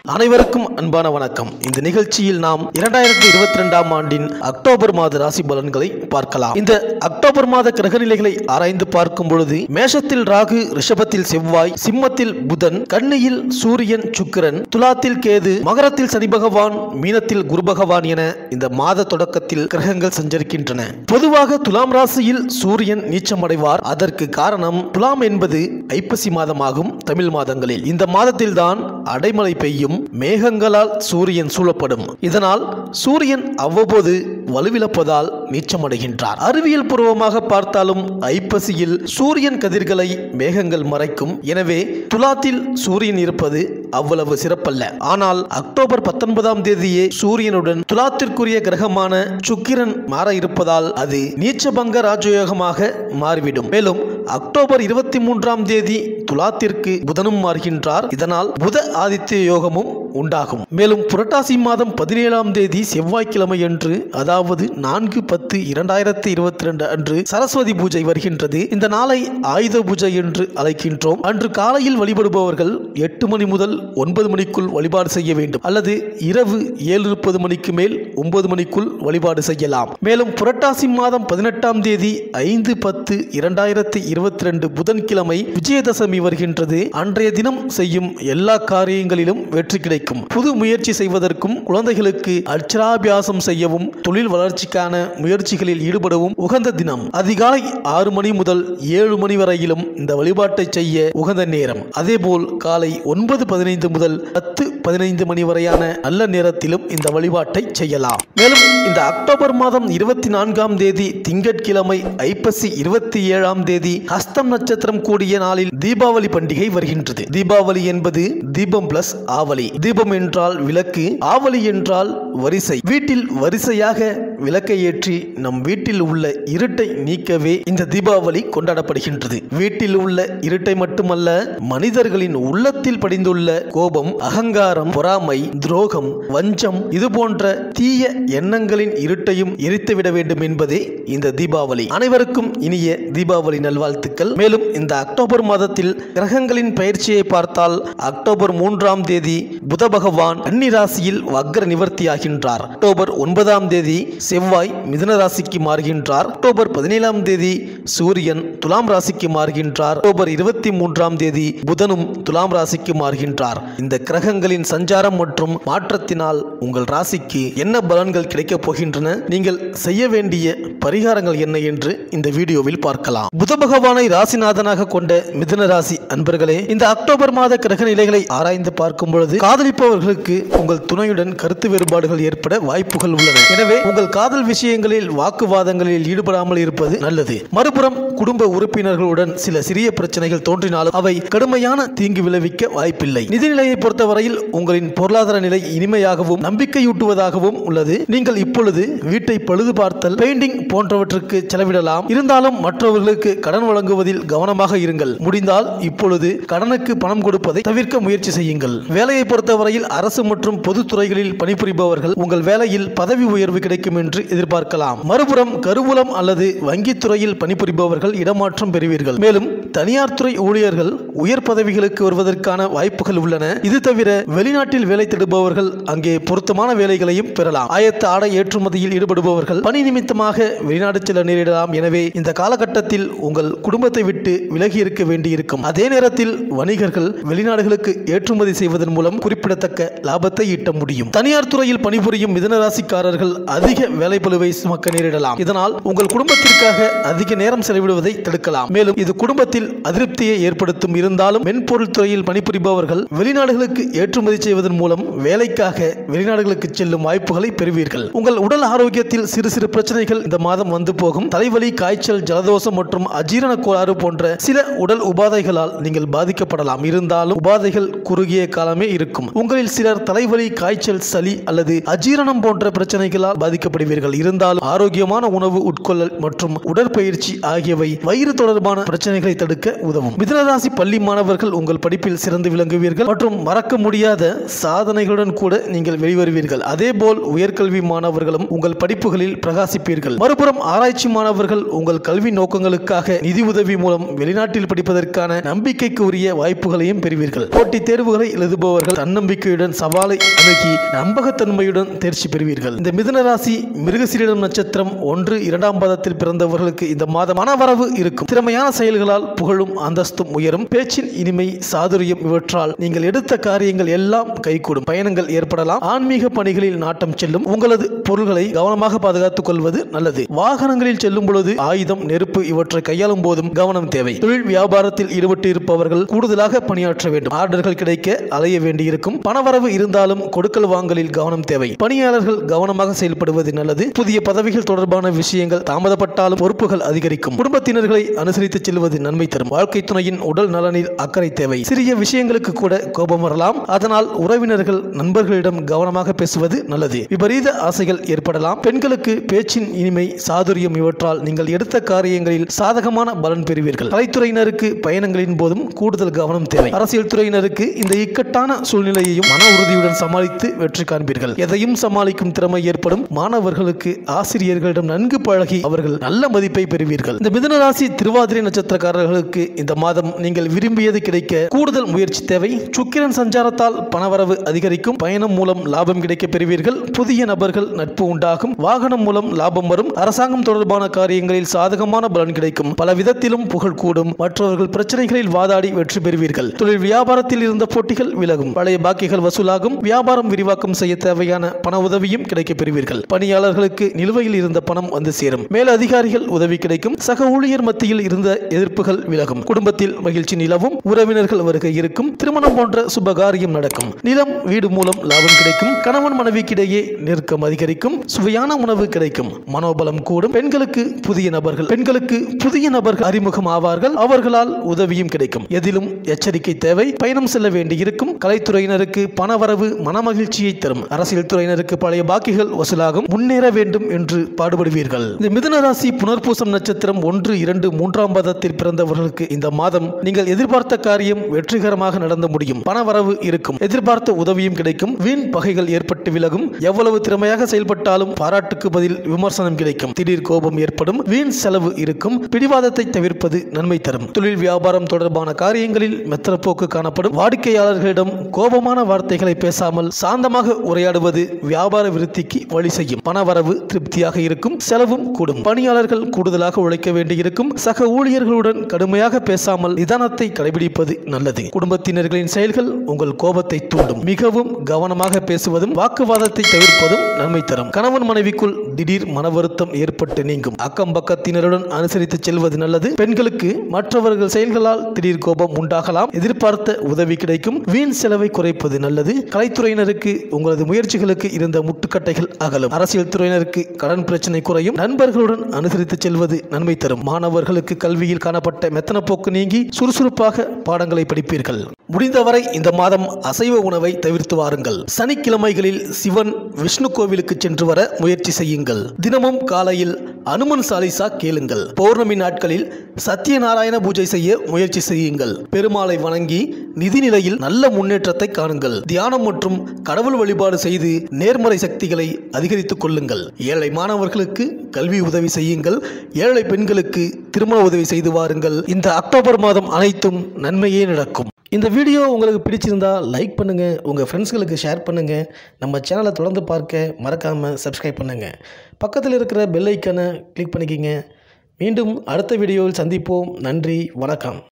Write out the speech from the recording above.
அனைவருக்கும் அன்பான வணக்கம் இந்த நிகழ்ச்சியில் நாம் இரண்டாயிரத்தி இருபத்தி ரெண்டாம் ஆண்டின் அக்டோபர் மாத ராசி பலன்களை பார்க்கலாம் இந்த அக்டோபர் மாத கிரகநிலைகளை ஆராய்ந்து பார்க்கும் பொழுது மேஷத்தில் ராகு ரிஷபத்தில் செவ்வாய் சிம்மத்தில் புதன் கன்னியில் சூரியன் சுக்கிரன் துலாத்தில் கேது மகரத்தில் சனி பகவான் மீனத்தில் குரு பகவான் என இந்த மாத தொடக்கத்தில் கிரகங்கள் சஞ்சரிக்கின்றன பொதுவாக துலாம் ராசியில் சூரியன் நீச்சமடைவார் அதற்கு காரணம் துலாம் என்பது ஐப்பசி மாதமாகும் தமிழ் மாதங்களில் இந்த மாதத்தில்தான் அடைமழை பெய்யும் மேகங்களால் சூரியன் சூழப்படும் இதனால் சூரியன் அவ்வப்போது வலுவிழப்பதால் நீச்சமடைகின்றார் அறிவியல் பூர்வமாக பார்த்தாலும் ஐப்பசியில் சூரியன் கதிர்களை மேகங்கள் மறைக்கும் எனவே துலாத்தில் சூரியன் இருப்பது அவ்வளவு சிறப்பல்ல ஆனால் அக்டோபர் பத்தொன்பதாம் தேதியே சூரியனுடன் துலாத்திற்குரிய கிரகமான சுக்கிரன் மாற இருப்பதால் அது நீச்சபங்க ராஜயோகமாக மாறிவிடும் மேலும் அக்டோபர் இருபத்தி மூன்றாம் தேதி துலாத்திற்கு புதனும் மாறுகின்றார் இதனால் புத ஆதித்ய யோகமும் உண்டாகும் மேலும் புரட்டாசி மாதம் பதினேழாம் தேதி செவ்வாய்க்கிழமை அன்று அதாவது நான்கு பத்து இரண்டாயிரத்தி இருபத்தி ரெண்டு அன்று சரஸ்வதி பூஜை வருகின்றது இந்த நாளை ஆயுத பூஜை என்று அழைக்கின்றோம் அன்று காலையில் வழிபடுபவர்கள் எட்டு மணி முதல் ஒன்பது மணிக்குள் வழிபாடு செய்ய வேண்டும் அல்லது இரவு ஏழு முப்பது மணிக்கு மேல் ஒன்பது மணிக்குள் வழிபாடு செய்யலாம் மேலும் புரட்டாசி மாதம் பதினெட்டாம் தேதி ஐந்து பத்து இரண்டாயிரத்தி இருபத்தி ரெண்டு புதன்கிழமை விஜயதசமி வருகின்றது அன்றைய தினம் செய்யும் எல்லா காரியங்களிலும் வெற்றி கிடைக்கும் புது முயற்சி செய்வதற்கும் குழந்தைகளுக்கு அட்சராபியாசம் செய்யவும் தொழில் வளர்ச்சிக்கான முயற்சிகளில் ஈடுபடவும் உகந்த தினம் அதிகாலை ஆறு மணி முதல் ஏழு மணி வரையிலும் இந்த வழிபாட்டை செய்ய உகந்த நேரம் அதேபோல் காலை ஒன்பது பதினைந்து முதல் பத்து பதினைந்து மணி வரையான நல்ல நேரத்திலும் இந்த வழிபாட்டை செய்யலாம் மேலும் இந்த அக்டோபர் மாதம் இருபத்தி நான்காம் தேதி திங்கட்கிழமை ஐப்பசி இருபத்தி ஏழாம் தேதி ஹஸ்தம் நட்சத்திரம் கூடிய நாளில் தீபாவளி பண்டிகை வருகின்றது தீபாவளி என்பது தீபம் பிளஸ் ஆவலி தீபம் என்றால் விளக்கு ஆவலி என்றால் வரிசை வீட்டில் வரிசையாக விளக்கை ஏற்றி நம் வீட்டில் உள்ள இருட்டை நீக்கவே இந்த தீபாவளி கொண்டாடப்படுகின்றது வீட்டில் உள்ள இருட்டை மட்டுமல்ல மனிதர்களின் உள்ளத்தில் படிந்துள்ள கோபம் அகங்காரம் பொறாமை துரோகம் வஞ்சம் இது போன்ற தீய எண்ணங்களின் இருட்டையும் எரித்துவிட வேண்டும் என்பதே இந்த தீபாவளி அனைவருக்கும் இனிய தீபாவளி நல்வாழ்த்துக்கள் மேலும் இந்த அக்டோபர் மாதத்தில் கிரகங்களின் பயிற்சியை பார்த்தால் அக்டோபர் மூன்றாம் தேதி புத பகவான் கன்னி ராசியில் வக்ர நிவர்த்தியாகின்றார் அக்டோபர் ஒன்பதாம் தேதி செவ்வாய் மிதுன ராசிக்கு மாறுகின்றார் அக்டோபர் பதினேழாம் தேதி சூரியன் துலாம் ராசிக்கு மாறுகின்றார் அக்டோபர் இருபத்தி மூன்றாம் தேதி புதனும் துலாம் ராசிக்கு மாறுகின்றார் இந்த கிரகங்களின் சஞ்சாரம் மற்றும் மாற்றத்தினால் உங்கள் ராசிக்கு என்ன பலன்கள் கிடைக்கப் போகின்றன நீங்கள் செய்ய வேண்டிய பரிகாரங்கள் என்ன என்று இந்த வீடியோவில் பார்க்கலாம் புத பகவானை ராசிநாதனாக கொண்ட மிதுன ராசி அன்பர்களே இந்த அக்டோபர் மாத கிரக நிலைகளை ஆராய்ந்து பார்க்கும் பொழுது காதலிப்பவர்களுக்கு உங்கள் துணையுடன் கருத்து வேறுபாடுகள் ஏற்பட வாய்ப்புகள் உள்ளன எனவே உங்கள் காதல் விஷயங்களில் வாக்குவாதங்களில் ஈடுபடாமல் இருப்பது நல்லது மறுபுறம் குடும்ப உறுப்பினர்களுடன் சில சிறிய பிரச்சனைகள் தோன்றினாலும் அவை கடுமையான தீங்கு விளைவிக்க வாய்ப்பில்லை நிதிநிலையை பொறுத்தவரையில் உங்களின் பொருளாதார நிலை இனிமையாகவும் நம்பிக்கையூட்டுவதாகவும் உள்ளது நீங்கள் இப்பொழுது வீட்டை பழுது பார்த்தல் பெயிண்டிங் போன்றவற்றுக்கு செலவிடலாம் இருந்தாலும் மற்றவர்களுக்கு கடன் வழங்குவதில் கவனமாக இருங்கள் முடிந்தால் இப்பொழுது கடனுக்கு பணம் கொடுப்பதை தவிர்க்க முயற்சி செய்யுங்கள் வேலையை பொறுத்தவரையில் அரசு மற்றும் பொதுத்துறைகளில் பணிபுரிபவர்கள் உங்கள் வேலையில் பதவி உயர்வு கிடைக்கும் என்று எதிர்பார்க்கலாம் மறுபுறம் கருவூலம் அல்லது வங்கித்துறையில் பணிபுரிபவர்கள் இடமாற்றம் பெறுவீர்கள் மேலும் தனியார் துறை ஊழியர்கள் உயர் பதவிகளுக்கு வருவதற்கான வாய்ப்புகள் உள்ளன இது தவிர வெளிநாட்டில் வேலை தேடுபவர்கள் அங்கே பொருத்தமான வேலைகளையும் பெறலாம் ஆயத்த ஆடை ஏற்றுமதியில் ஈடுபடுபவர்கள் பணி நிமித்தமாக வெளிநாடு செல்ல நேரிடலாம் எனவே இந்த காலகட்டத்தில் உங்கள் குடும்பத்தை விட்டு விலகி இருக்க வேண்டியிருக்கும் அதே நேரத்தில் வணிகர்கள் வெளிநாடுகளுக்கு ஏற்றுமதி செய்வதன் மூலம் குறிப்பிடத்தக்க லாபத்தை ஈட்ட முடியும் தனியார் துறையில் பணிபுரியும் மிதனராசிக்காரர்கள் அதிக வேலைப்பளுவை சுமக்க நேரிடலாம் இதனால் உங்கள் குடும்பத்திற்காக அதிக நேரம் செலவிடுவதை தடுக்கலாம் மேலும் இது குடும்பத்தில் அதிருப்தியை ஏற்படுத்தும் இருந்தாலும் மென்பொருள் துறையில் பணிபுரிபவர்கள் வெளிநாடுகளுக்கு ஏற்றுமதி செய்வதன் மூலம் வேலைக்காக வெளிநாடுகளுக்கு செல்லும் வாய்ப்புகளை பெறுவீர்கள் உங்கள் உடல் ஆரோக்கியத்தில் சிறு சிறு பிரச்சனைகள் இந்த மாதம் வந்து போகும் தலைவலி காய்ச்சல் ஜலதோஷம் மற்றும் அஜீரண கோளாறு போன்ற சில உடல் உபாதைகளால் நீங்கள் பாதிக்கப்படலாம் இருந்தாலும் உபாதைகள் குறுகிய காலமே இருக்கும் உங்களில் சிலர் தலைவலி காய்ச்சல் சளி அல்லது அஜீரணம் போன்ற பிரச்சனைகளால் பாதிக்கப்படுவீர்கள் அடைவீர்கள் இருந்தாலும் ஆரோக்கியமான உணவு உட்கொள்ளல் மற்றும் உடற்பயிற்சி ஆகியவை வயிறு தொடர்பான பிரச்சனைகளை தடுக்க உதவும் மிதனராசி பள்ளி மாணவர்கள் உங்கள் படிப்பில் சிறந்து விளங்குவீர்கள் மற்றும் மறக்க முடியாத சாதனைகளுடன் கூட நீங்கள் வெளிவருவீர்கள் அதேபோல் உயர்கல்வி மாணவர்களும் உங்கள் படிப்புகளில் பிரகாசிப்பீர்கள் மறுபுறம் ஆராய்ச்சி மாணவர்கள் உங்கள் கல்வி நோக்கங்களுக்காக நிதி உதவி மூலம் வெளிநாட்டில் படிப்பதற்கான நம்பிக்கைக்கு உரிய வாய்ப்புகளையும் பெறுவீர்கள் போட்டித் தேர்வுகளை எழுதுபவர்கள் தன்னம்பிக்கையுடன் சவாலை அணுகி நம்பகத்தன்மையுடன் தேர்ச்சி பெறுவீர்கள் இந்த மிதுன ராசி மிருகசீரிடம் நட்சத்திரம் ஒன்று இரண்டாம் பாதத்தில் பிறந்தவர்களுக்கு இந்த மாதம் மனவரவு இருக்கும் திறமையான செயல்களால் புகழும் அந்தஸ்தும் உயரும் பேச்சின் இனிமை சாதுரியம் இவற்றால் நீங்கள் எடுத்த காரியங்கள் எல்லாம் கைகூடும் பயணங்கள் ஏற்படலாம் ஆன்மீக பணிகளில் நாட்டம் செல்லும் உங்களது பொருள்களை கவனமாக பாதுகாத்துக் கொள்வது நல்லது வாகனங்களில் செல்லும் பொழுது ஆயுதம் நெருப்பு இவற்றை கையாளும் போதும் கவனம் தேவை தொழில் வியாபாரத்தில் ஈடுபட்டு இருப்பவர்கள் கூடுதலாக பணியாற்ற வேண்டும் ஆர்டர்கள் கிடைக்க அலைய வேண்டியிருக்கும் பணவரவு இருந்தாலும் கொடுக்கல் வாங்கலில் கவனம் தேவை பணியாளர்கள் கவனமாக செயல்படுவது நல்லது புதிய பதவிகள் தொடர்பான விஷயங்கள் தாமதப்பட்டாலும் பொறுப்புகள் அதிகரிக்கும் குடும்பத்தினர்களை அனுசரித்து செல்வது நன்மை தரும் வாழ்க்கை துணையின் உடல் நலனில் அக்கறை தேவை சிறிய விஷயங்களுக்கு கூட கோபம் வரலாம் அதனால் உறவினர்கள் நண்பர்களிடம் கவனமாக பேசுவது நல்லது விபரீத ஆசைகள் ஏற்படலாம் பெண்களுக்கு பேச்சின் இனிமை சாதுரியம் இவற்றால் நீங்கள் எடுத்த காரியங்களில் சாதகமான பலன் பெறுவீர்கள் கலைத்துறையினருக்கு பயணங்களின் போதும் கூடுதல் கவனம் தேவை அரசியல் துறையினருக்கு இந்த இக்கட்டான சூழ்நிலையையும் மன உறுதியுடன் சமாளித்து வெற்றி காண்பீர்கள் எதையும் சமாளிக்கும் திறமை ஏற்படும் மாணவர்களுக்கு ஆசிரியர்களிடம் நன்கு பழகி அவர்கள் நல்ல மதிப்பை பெறுவீர்கள் இந்த மிதுன ராசி திருவாதிரை நட்சத்திரக்காரர்களுக்கு இந்த மாதம் நீங்கள் விரும்பியது கிடைக்க கூடுதல் முயற்சி தேவை சுக்கிரன் சஞ்சாரத்தால் பணவரவு அதிகரிக்கும் பயணம் மூலம் லாபம் கிடைக்க பெறுவீர்கள் புதிய நபர்கள் நட்பு உண்டாகும் வாகனம் மூலம் லாபம் வரும் அரசாங்கம் தொடர்பான காரியங்களில் சாதகமான பலன் கிடைக்கும் பல விதத்திலும் புகழ் கூடும் மற்றவர்கள் பிரச்சனைகளில் வாதாடி வெற்றி பெறுவீர்கள் தொழில் வியாபாரத்தில் இருந்த போட்டிகள் விலகும் பழைய பாக்கிகள் வசூலாகும் வியாபாரம் விரிவாக்கம் செய்ய தேவையான பண உதவியும் கிடைக்க பெறுவீர்கள் பணியாளர்களுக்கு நிலுவையில் இருந்த பணம் வந்து சேரும் மேல் அதிகாரிகள் உதவி கிடைக்கும் சக ஊழியர் மத்தியில் இருந்த எதிர்ப்புகள் விலகும் குடும்பத்தில் மகிழ்ச்சி நிலவும் உறவினர்கள் வருகை இருக்கும் திருமணம் போன்ற சுபகாரியம் நடக்கும் நிலம் வீடு மூலம் லாபம் கிடைக்கும் கணவன் மனைவிக்கிடையே நெருக்கம் அதிகரிக்கும் சுவையான உணவு கிடைக்கும் மனோபலம் கூடும் பெண்களுக்கு புதிய நபர்கள் பெண்களுக்கு புதிய நபர்கள் அறிமுகம் ஆவார்கள் அவர்களால் உதவியும் கிடைக்கும் எதிலும் எச்சரிக்கை தேவை பயணம் செல்ல வேண்டியிருக்கும் கலைத்துறையினருக்கு பணவரவு மனமகிழ்ச்சியை தரும் அரசியல் துறையினருக்கு பழைய பாக்கிகள் வசூலாகும் முன்னேற வேண்டும் என்று பாடுபடுவீர்கள் இந்த மிதுன ராசி புனர்பூசம் நட்சத்திரம் ஒன்று இரண்டு மூன்றாம் பாதத்தில் பிறந்தவர்களுக்கு இந்த மாதம் நீங்கள் எதிர்பார்த்த காரியம் வெற்றிகரமாக நடந்து முடியும் பணவரவு இருக்கும் எதிர்பார்த்த உதவியும் கிடைக்கும் வீண் பகைகள் ஏற்பட்டு விலகும் எவ்வளவு திறமையாக செயல்பட்டாலும் பாராட்டுக்கு பதில் விமர்சனம் கிடைக்கும் திடீர் கோபம் ஏற்படும் வீண் செலவு இருக்கும் பிடிவாதத்தை தவிர்ப்பது நன்மை தரும் தொழில் வியாபாரம் தொடர்பான காரியங்களில் மெத்தனப்போக்கு காணப்படும் வாடிக்கையாளர்களிடம் கோபமான வார்த்தைகளை பேசாமல் சாந்தமாக உரையாடுவது வியாபார விருத்திக்கு வழி செய்யும் பணவரவு திருப்தியாக இருக்கும் செலவும் கூடும் பணியாளர்கள் கூடுதலாக உழைக்க வேண்டியிருக்கும் சக ஊழியர்களுடன் கடுமையாக பேசாமல் நிதானத்தை கடைபிடிப்பது நல்லது குடும்பத்தினர்களின் செயல்கள் உங்கள் கோபத்தை தூண்டும் மிகவும் கவனமாக பேசுவதும் வாக்குவாதத்தை தவிர்ப்பதும் நன்மை தரும் கணவன் மனைவிக்குள் திடீர் மன வருத்தம் ஏற்பட்டு நீங்கும் அக்கம் பக்கத்தினருடன் அனுசரித்து செல்வது நல்லது பெண்களுக்கு மற்றவர்கள் செயல்களால் திடீர் கோபம் உண்டாகலாம் எதிர்பார்த்த உதவி கிடைக்கும் வீண் செலவை குறைப்பது நல்லது கலைத்துறையினருக்கு உங்களது முயற்சிகளுக்கு இருந்த முட்டுக்கட்டைகள் அகலும் அரசியல் துறையினருக்கு கடன் பிரச்சனை குறையும் நண்பர்களுடன் அனுசரித்து செல்வது நன்மை தரும் மாணவர்களுக்கு கல்வியில் காணப்பட்ட மெத்தனப்போக்கு நீங்கி சுறுசுறுப்பாக பாடங்களை படிப்பீர்கள் முடிந்தவரை இந்த மாதம் அசைவ உணவை தவிர்த்து வாருங்கள் சனிக்கிழமைகளில் சிவன் விஷ்ணு கோவிலுக்கு சென்று வர முயற்சி செய்யுங்கள் தினமும் காலையில் அனுமன் சாலிசா கேளுங்கள் பௌர்ணமி நாட்களில் சத்யநாராயண பூஜை செய்ய முயற்சி செய்யுங்கள் பெருமாளை வணங்கி நிதி நிலையில் நல்ல முன்னேற்றத்தை காணுங்கள் தியானம் மற்றும் கடவுள் வழிபாடு செய்து நேர்மறை சக்திகளை அதிகரித்துக் கொள்ளுங்கள் ஏழை மாணவர்களுக்கு கல்வி உதவி செய்யுங்கள் ஏழை பெண்களுக்கு திருமண உதவி செய்து வாருங்கள் இந்த அக்டோபர் மாதம் அனைத்தும் நன்மையே நடக்கும் இந்த வீடியோ உங்களுக்கு பிடிச்சிருந்தா லைக் பண்ணுங்கள் உங்கள் ஃப்ரெண்ட்ஸ்களுக்கு ஷேர் பண்ணுங்கள் நம்ம சேனலை தொடர்ந்து பார்க்க மறக்காமல் சப்ஸ்கிரைப் பண்ணுங்கள் பக்கத்தில் இருக்கிற பெல் ஐக்கானை கிளிக் பண்ணிக்கிங்க மீண்டும் அடுத்த வீடியோவில் சந்திப்போம் நன்றி வணக்கம்